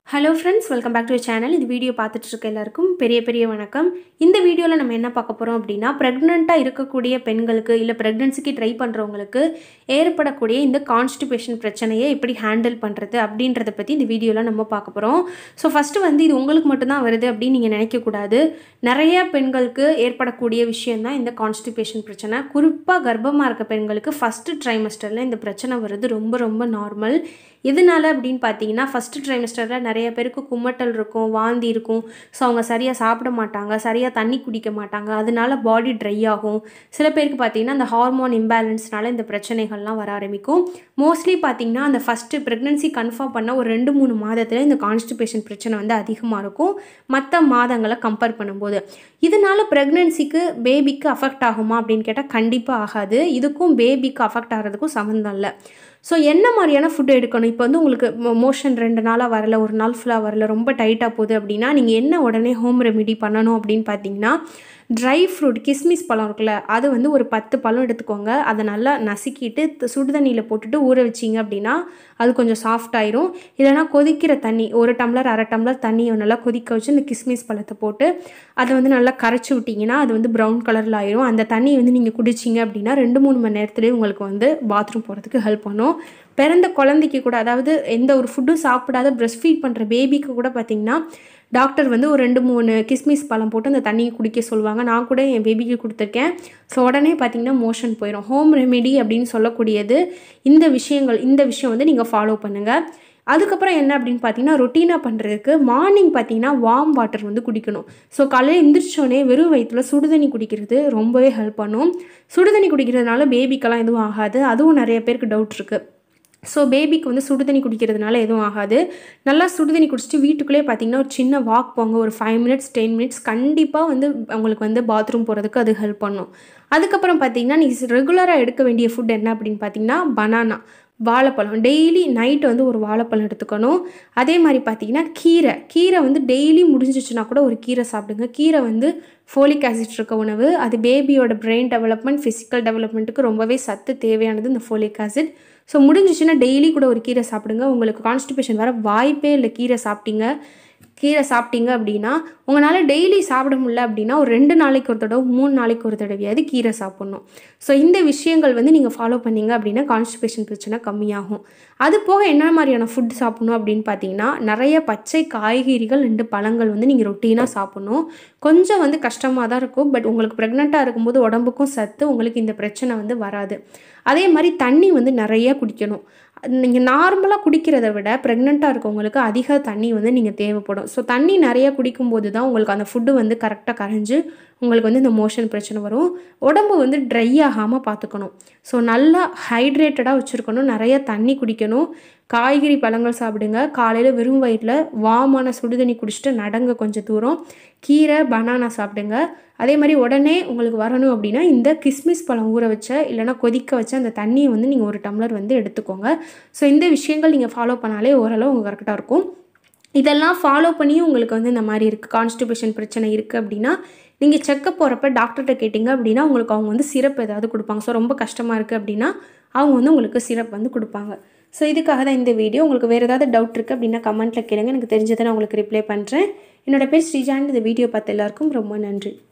hello friends welcome back to channel இந்த video பார்த்துட்டு இருக்க எல்லாருக்கும் பெரிய பெரிய வணக்கம் இந்த வீடியோவில் நம்ம என்ன பார்க்க போகிறோம் அப்படின்னா ப்ரெக்னெண்ட்டாக இருக்கக்கூடிய பெண்களுக்கு இல்லை ப்ரெக்னன்சிக்கு ட்ரை பண்ணுறவங்களுக்கு ஏற்படக்கூடிய இந்த கான்ஸ்டிபேஷன் பிரச்சனையை எப்படி ஹேண்டில் பண்ணுறது அப்படின்றத பற்றி இந்த வீடியோவில் நம்ம பார்க்க போகிறோம் ஸோ ஃபஸ்ட்டு வந்து இது உங்களுக்கு மட்டும்தான் வருது அப்படின்னு நீங்கள் நினைக்கக்கூடாது நிறைய பெண்களுக்கு ஏற்படக்கூடிய விஷயந்தான் இந்த கான்ஸ்டிபேஷன் பிரச்சனை குறிப்பாக கர்ப்பமாக இருக்க பெண்களுக்கு ஃபஸ்ட்டு ட்ரைமஸ்டரில் இந்த பிரச்சனை வருது ரொம்ப ரொம்ப நார்மல் எதனால அப்படின்னு பார்த்தீங்கன்னா ஃபஸ்ட்டு ட்ரைமஸ்டரில் நிறைய பேருக்கு குமட்டல் இருக்கும் வாந்தி இருக்கும் ஸோ அவங்க சரியாக சாப்பிட மாட்டாங்க சரியாக தண்ணி குடிக்க மாட்டாங்க அதனால பாடி ட்ரை ஆகும் சில பேருக்கு பார்த்தீங்கன்னா அந்த ஹார்மோன் இம்பேலன்ஸ்னால இந்த பிரச்சனைகள்லாம் வர ஆரம்பிக்கும் மோஸ்ட்லி பார்த்தீங்கன்னா அந்த ஃபஸ்ட்டு ப்ரெக்னன்சி கன்ஃபார்ம் பண்ண ஒரு ரெண்டு மூணு மாதத்தில் இந்த கான்ஸ்டிபேஷன் பிரச்சனை வந்து அதிகமாக இருக்கும் மற்ற மாதங்களை கம்பேர் பண்ணும்போது இதனால ப்ரெக்னன்சிக்கு பேபிக்கு அஃபெக்ட் ஆகுமா அப்படின்னு கேட்டால் கண்டிப்பாக ஆகாது இதுக்கும் பேபிக்கு அஃபெக்ட் ஆகிறதுக்கும் சம்மந்தம் இல்லை ஸோ என்ன மாதிரியான ஃபுட் எடுக்கணும் இப்போ வந்து உங்களுக்கு மோஷன் ரெண்டு நாளாக வரல ஒரு நாள் ஃபுல்லாக வரல ரொம்ப டைட்டாக போகுது அப்படின்னா நீங்கள் என்ன உடனே ஹோம் ரெமிடி பண்ணணும் அப்படின்னு பார்த்தீங்கன்னா ட்ரை ஃப்ரூட் கிஸ்மிஸ் பழம் இருக்குல்ல அது வந்து ஒரு பத்து பழம் எடுத்துக்கோங்க அதை நல்லா நசுக்கிட்டு த- சுடுதண்ணியில் போட்டுட்டு ஊற வச்சிங்க அப்படின்னா அது கொஞ்சம் சாஃப்ட் ஆயிரும் இல்லைனா கொதிக்கிற தண்ணி ஒரு டம்ளர் அரை டம்ளர் தண்ணியை நல்லா கொதிக்க வச்சு இந்த கிஸ்மிஸ் பழத்தை போட்டு அதை வந்து நல்லா கரைச்சி விட்டிங்கன்னா அது வந்து ப்ரௌன் கலரில் ஆயிரும் அந்த தண்ணியை வந்து நீங்கள் குடிச்சிங்க அப்படின்னா ரெண்டு மூணு மணி நேரத்துலேயே உங்களுக்கு வந்து பாத்ரூம் போகிறதுக்கு ஹெல்ப் பண்ணும் பிறந்த குழந்தைக்கு கூட அதாவது எந்த ஒரு ஃபுட்டும் சாப்பிடாத பிரஸ்ட் ஃபீட் பண்ணுற பேபிக்கு கூட பார்த்தீங்கன்னா டாக்டர் வந்து ஒரு ரெண்டு மூணு கிஸ்மிஸ் பழம் போட்டு அந்த தண்ணியை குடிக்க சொல்லுவாங்க நான் கூட என் பேபிக்கு கொடுத்துருக்கேன் ஸோ உடனே பார்த்தீங்கன்னா மோஷன் போயிடும் ஹோம் ரெமெடி அப்படின்னு சொல்லக்கூடியது இந்த விஷயங்கள் இந்த விஷயம் வந்து நீங்கள் ஃபாலோ பண்ணுங்கள் அதுக்கப்புறம் என்ன அப்படின்னு பார்த்தீங்கன்னா ரொட்டீனாக பண்ணுறதுக்கு மார்னிங் பார்த்தீங்கன்னா வார்ம் வாட்டர் வந்து குடிக்கணும் ஸோ காலையில் எந்திரிச்சோடனே வெறும் வயிற்றுல சுடுதண்ணி குடிக்கிறது ரொம்பவே ஹெல்ப் பண்ணும் சுடுதண்ணி குடிக்கிறதுனால பேபிக்கெல்லாம் எதுவும் ஆகாது அதுவும் நிறைய பேருக்கு டவுட் இருக்குது ஸோ பேபிக்கு வந்து சுடுதண்ணி குடிக்கிறதுனால எதுவும் ஆகாது நல்லா சுடுதண்ணி குடிச்சிட்டு வீட்டுக்குள்ளேயே பார்த்தீங்கன்னா ஒரு சின்ன வாக் போங்க ஒரு ஃபைவ் மினிட்ஸ் டென் மினிட்ஸ் கண்டிப்பாக வந்து உங்களுக்கு வந்து பாத்ரூம் போகிறதுக்கு அது ஹெல்ப் பண்ணும் அதுக்கப்புறம் பார்த்தீங்கன்னா நீ ரெகுலராக எடுக்க வேண்டிய ஃபுட் என்ன அப்படின்னு பார்த்தீங்கன்னா பனானா வாழைப்பழம் டெய்லி நைட் வந்து ஒரு வாழைப்பழம் எடுத்துக்கணும் அதே மாதிரி பார்த்தீங்கன்னா கீரை கீரை வந்து டெய்லி முடிஞ்சிச்சுன்னா கூட ஒரு கீரை சாப்பிடுங்க கீரை வந்து ஃபோலிக் ஆசிட் இருக்க உணவு அது பேபியோட பிரெயின் டெவலப்மெண்ட் ஃபிசிக்கல் டெவலப்மெண்ட்டுக்கு ரொம்பவே சத்து தேவையானது இந்த ஃபோலிக் ஆசிட் ஸோ முடிஞ்சிச்சுன்னா டெய்லி கூட ஒரு கீரை சாப்பிடுங்க உங்களுக்கு கான்ஸ்டிபேஷன் வர வாய்ப்பே இல்லை கீரை சாப்பிட்டீங்க கீரை சாப்பிட்டீங்க அப்படின்னா உங்களால் டெய்லி சாப்பிட முடியல அப்படின்னா ஒரு ரெண்டு நாளைக்கு ஒரு தடவை மூணு நாளைக்கு ஒரு தடவையாவது கீரை சாப்பிட்ணும் ஸோ இந்த விஷயங்கள் வந்து நீங்கள் ஃபாலோ பண்ணீங்க அப்படின்னா கான்ஸ்டிபேஷன் பிரச்சனை கம்மியாகும் அது போக என்ன மாதிரியான ஃபுட் சாப்பிடணும் அப்படின்னு பார்த்தீங்கன்னா நிறைய பச்சை காய்கறிகள் ரெண்டு பழங்கள் வந்து நீங்கள் ரொட்டீனாக சாப்பிடணும் கொஞ்சம் வந்து கஷ்டமாக தான் இருக்கும் பட் உங்களுக்கு ப்ரெக்னெண்ட்டாக இருக்கும்போது உடம்புக்கும் சத்து உங்களுக்கு இந்த பிரச்சனை வந்து வராது அதே மாதிரி தண்ணி வந்து நிறைய குடிக்கணும் நீங்கள் நார்மலாக குடிக்கிறத விட ப்ரெக்னெண்ட்டாக இருக்கவங்களுக்கு அதிக தண்ணி வந்து நீங்கள் தேவைப்படும் ஸோ தண்ணி நிறைய குடிக்கும்போது தான் உங்களுக்கு அந்த ஃபுட்டு வந்து கரெக்டாக கரைஞ்சு உங்களுக்கு வந்து இந்த மோஷன் பிரச்சனை வரும் உடம்பு வந்து ட்ரை ஆகாமல் பார்த்துக்கணும் ஸோ நல்லா ஹைட்ரேட்டடாக வச்சுருக்கணும் நிறைய தண்ணி குடிக்கணும் காய்கறி பழங்கள் சாப்பிடுங்க காலையில் வெறும் வயிற்றில் வாமான சுடுதண்ணி குடிச்சிட்டு நடங்க கொஞ்சம் தூரம் கீரை பனானா சாப்பிடுங்க அதே மாதிரி உடனே உங்களுக்கு வரணும் அப்படின்னா இந்த கிஸ்மிஸ் பழம் ஊற வச்ச இல்லைன்னா கொதிக்க வச்ச அந்த தண்ணியை வந்து நீங்கள் ஒரு டம்ளர் வந்து எடுத்துக்கோங்க ஸோ இந்த விஷயங்கள் நீங்கள் ஃபாலோ பண்ணாலே ஓரளவு உங்களுக்கு கரெக்டாக இருக்கும் இதெல்லாம் ஃபாலோ பண்ணியும் உங்களுக்கு வந்து இந்த மாதிரி இருக்குது கான்ஸ்டிபேஷன் பிரச்சனை இருக்குது அப்படின்னா நீங்கள் செக்கப் போகிறப்ப டாக்டர்கிட்ட கேட்டிங்க அப்படின்னா உங்களுக்கு அவங்க வந்து சிரப் ஏதாவது கொடுப்பாங்க ஸோ ரொம்ப கஷ்டமாக இருக்குது அப்படின்னா அவங்க வந்து உங்களுக்கு சிரப் வந்து கொடுப்பாங்க ஸோ இதுக்காக தான் இந்த வீடியோ உங்களுக்கு வேறு ஏதாவது டவுட் இருக்குது அப்படின்னா கமெண்ட்டில் கேளுங்க எனக்கு தெரிஞ்சதை நான் உங்களுக்கு ரிப்ளை பண்ணுறேன் என்னோட பேர் ஸ்ரீஜான் இந்த வீடியோ பார்த்த எல்லாருக்கும் ரொம்ப நன்றி